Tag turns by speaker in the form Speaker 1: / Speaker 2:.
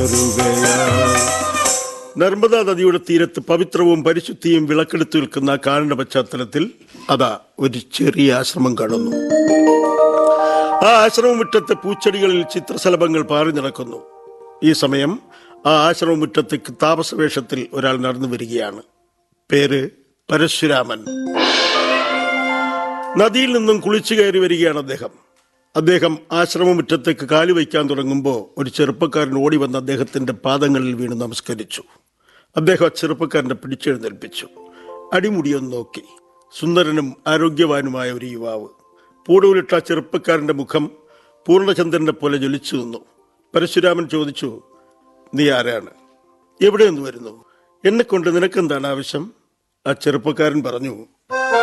Speaker 1: നർമ്മദാ നദിയുടെ തീരത്ത് പവിത്രവും പരിശുദ്ധിയും വിളക്കെടുത്തു നിൽക്കുന്ന ആ കാടിന്റെ പശ്ചാത്തലത്തിൽ അതാ ഒരു ചെറിയ ആശ്രമം കാണുന്നു ആ ആശ്രമ മുറ്റത്തെ പൂച്ചെടികളിൽ ചിത്രശലഭങ്ങൾ പാറി നടക്കുന്നു ഈ സമയം ആ ആശ്രമ മുറ്റത്തേക്ക് താപസവേഷത്തിൽ ഒരാൾ നടന്നു വരികയാണ് പേര് പരശുരാമൻ നദിയിൽ നിന്നും കുളിച്ചു കയറി വരികയാണ് അദ്ദേഹം അദ്ദേഹം ആശ്രമമുറ്റത്തേക്ക് കാലു വയ്ക്കാൻ തുടങ്ങുമ്പോൾ ഒരു ചെറുപ്പക്കാരൻ ഓടി വന്ന് അദ്ദേഹത്തിന്റെ പാദങ്ങളിൽ വീണ് നമസ്കരിച്ചു അദ്ദേഹം ആ ചെറുപ്പക്കാരനെ പിടിച്ചെഴുന്നേൽപ്പിച്ചു അടിമുടിയൊന്ന് നോക്കി സുന്ദരനും ആരോഗ്യവാനുമായ ഒരു യുവാവ് പൂടൂലിട്ട ആ ചെറുപ്പക്കാരന്റെ മുഖം പൂർണ്ണചന്ദ്രനെ പോലെ ജ്വലിച്ചു നിന്നു പരശുരാമൻ ചോദിച്ചു നീ ആരാണ് എവിടെ നിന്ന് വരുന്നു എന്നെ കൊണ്ട് നിനക്കെന്താണ് ആവശ്യം ആ ചെറുപ്പക്കാരൻ പറഞ്ഞു